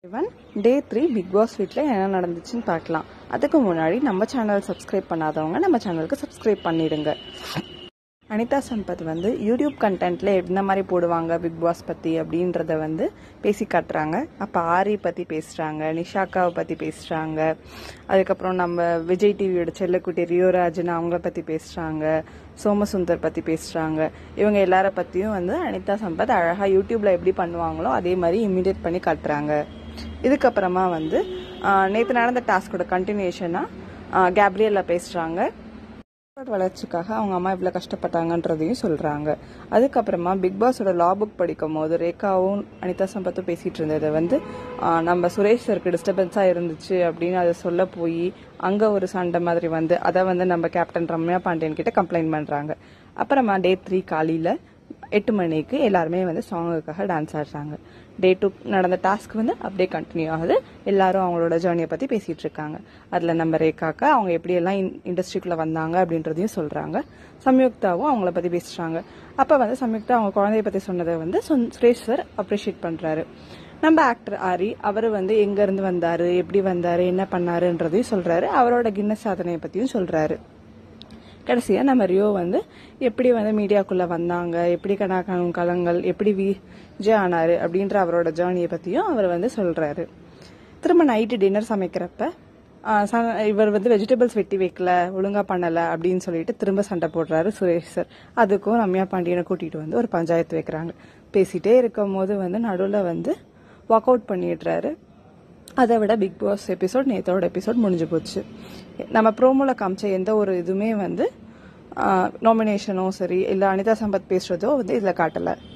one day three Bigg Boss வீட்டில் என்ன நடந்துச்சுன்னு பார்க்கலாம் அதுக்கு முன்னாடி நம்ம சேனல் சப்ஸ்கிரைப் பண்ணாதவங்க நம்ம சேனலுக்கு சப்ஸ்கிரைப் பண்ணிடுங்க அனிதா சம்பத் வந்து யூடியூப் கண்டென்ட்ல என்ன மாதிரி போடுவாங்க பிக் பாஸ் பற்றி அப்படின்றத வந்து பேசி காட்டுறாங்க அப்போ ஆரி பற்றி பேசுகிறாங்க நிஷாக்காவை பற்றி பேசுகிறாங்க அதுக்கப்புறம் நம்ம விஜய் டிவியோட செல்லக்குட்டி ரியோராஜன் அவங்கள பற்றி பேசுகிறாங்க சோமசுந்தர் பற்றி பேசுகிறாங்க இவங்க எல்லார பற்றியும் வந்து அனிதா சம்பத் அழகாக யூடியூப்ல எப்படி பண்ணுவாங்களோ அதே மாதிரி இமிடியேட் பண்ணி காட்டுறாங்க இதுக்கப்புறமா வந்து நேற்று நடந்த டாஸ்கோட கண்டினியூஷனாக கேப்ரியல்ல பேசுகிறாங்க சாப்பாடு வளர்ச்சிக்காக அவங்க அம்மா இவ்வளோ கஷ்டப்பட்டாங்கன்றதையும் சொல்கிறாங்க அதுக்கப்புறமா பிக் பாஸோட லா புக் படிக்கும் போது ரேகாவும் அனிதா சம்பத்தும் பேசிகிட்டு இருந்ததை வந்து ஆஹ், நம்ம சுரேஷ் சருக்கு டிஸ்டர்பன்ஸாக இருந்துச்சு அப்படின்னு அதை சொல்ல போய் அங்கே ஒரு சண்டை மாதிரி வந்து அதை வந்து நம்ம கேப்டன் ரம்யா பாண்டியன் கிட்ட கம்ப்ளைண்ட் பண்ணுறாங்க அப்புறமா டே த்ரீ காலையில் எட்டு மணிக்கு எல்லாருமே வந்து சாங்குக்காக டான்ஸ் ஆடுறாங்க டே டூ நடந்த டாஸ்க் வந்து அப்படியே கண்டினியூ ஆகுது எல்லாரும் அவங்களோட ஜேர்னியை பற்றி பேசிகிட்டு இருக்காங்க அதில் நம்ம ரேகாக்கா அவங்க எப்படியெல்லாம் இண்டஸ்ட்ரிக்குள்ளே வந்தாங்க அப்படின்றதையும் சொல்கிறாங்க சம்யுக்தாவும் அவங்கள பற்றி பேசுகிறாங்க அப்போ வந்து சம்யுக்தா அவங்க குழந்தைய பற்றி சொன்னதை வந்து சொன்- சுரேஷ் சார் அப்ரிஷியேட் பண்ணுறாரு நம்ம ஆக்டர் ஆரி அவர் வந்து எங்கேருந்து வந்தார் எப்படி வந்தார் என்ன பண்ணாருன்றதையும் சொல்கிறாரு அவரோட கின்னஸ் சாதனையை பற்றியும் சொல்கிறாரு கடைசியாக நம்ம ரியோ வந்து எப்படி வந்து மீடியாக்குள்ளே வந்தாங்க எப்படி கணக்கான கலங்கள் எப்படி விஜய் ஆனார் அப்படின்ற அவரோட ஜேர்னியை பற்றியும் அவர் வந்து சொல்கிறாரு திரும்ப நைட்டு டின்னர் சமைக்கிறப்ப ஆ, ச- இவர் வந்து வெஜிடபிள்ஸ் வெட்டி வைக்கல ஒழுங்கா பண்ணல அப்படின்னு சொல்லிட்டு திரும்ப சண்டை போடுறாரு சுரேஷ் சார் அதுக்கும் ரம்யா பாண்டியனை கூட்டிட்டு வந்து ஒரு பஞ்சாயத்து வைக்கிறாங்க பேசிட்டே இருக்கும் போது வந்து நடுவில் வந்து வாக் அவுட் பண்ணிடுறாரு அதை விட பிக் பாஸ் எபிசோட் நேத்தோட எபிசோட் முடிஞ்சு போச்சு நம்ம ப்ரோமோல காமிச்ச எந்த ஒரு இதுவுமே வந்து நாமினேஷனோ சரி இல்லை அனிதா சம்பத் பேசுறதோ வந்து இதில் காட்டலை